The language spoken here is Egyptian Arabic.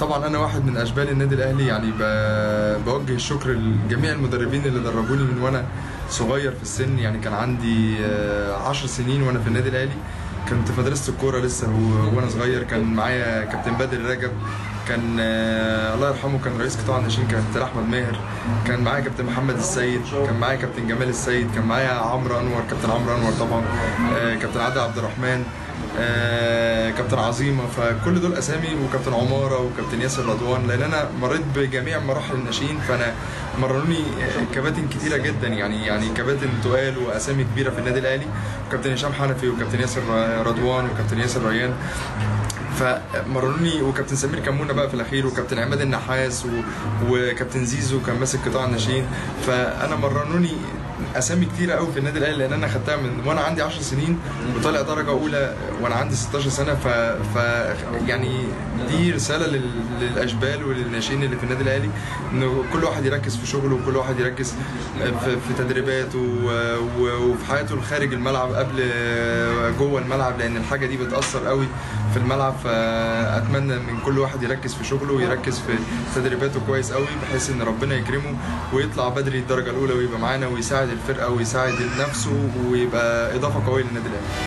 طبعا انا واحد من اشبال النادي الاهلي يعني ب- بوجه الشكر لجميع المدربين اللي دربوني من وانا صغير في السن يعني كان عندي آه، عشر سنين وانا في النادي الاهلي كنت في مدرسه الكوره لسه و- وانا صغير كان معايا كابتن بدر رجب كان آه، الله يرحمه كان رئيس قطاع الناشئين كابتن احمد ماهر كان معايا كابتن محمد السيد كان معايا كابتن جمال السيد كان معايا عمرو انور كابتن عمرو انور طبعا آه، كابتن عادل عبد الرحمن آه، كابتن عظيمه فكل دول اسامي وكابتن عماره وكابتن ياسر رضوان لان انا مريت بجميع مراحل الناشئين فانا مرنوني آه، كباتن كتيره جدا يعني يعني كباتن تقال واسامي كبيره في النادي الاهلي وكابتن هشام حنفي وكابتن ياسر رضوان وكابتن ياسر ريان فمرنوني وكابتن سمير كمونه بقى في الاخير وكابتن عماد النحاس و... وكابتن زيزو كان ماسك قطاع الناشئين فانا مرنوني اسامي كتيره قوي في النادي الاهلي لان انا خدتها من وانا عندي 10 سنين وطالع درجه اولى وانا عندي 16 سنه ف, ف... يعني دي رساله لل... للاشبال وللناشئين اللي في النادي الاهلي انه كل واحد يركز في شغله وكل واحد يركز في, في تدريباته و... و... وفي حياته الخارج الملعب قبل جوه الملعب لان الحاجه دي بتاثر قوي في الملعب فاتمنى من كل واحد يركز في شغله ويركز في تدريباته كويس قوي بحيث ان ربنا يكرمه ويطلع بدري الدرجه الاولى ويبقى معانا ويساعد الفرقه ويساعد نفسه ويبقى اضافه قويه للنادي الاهلي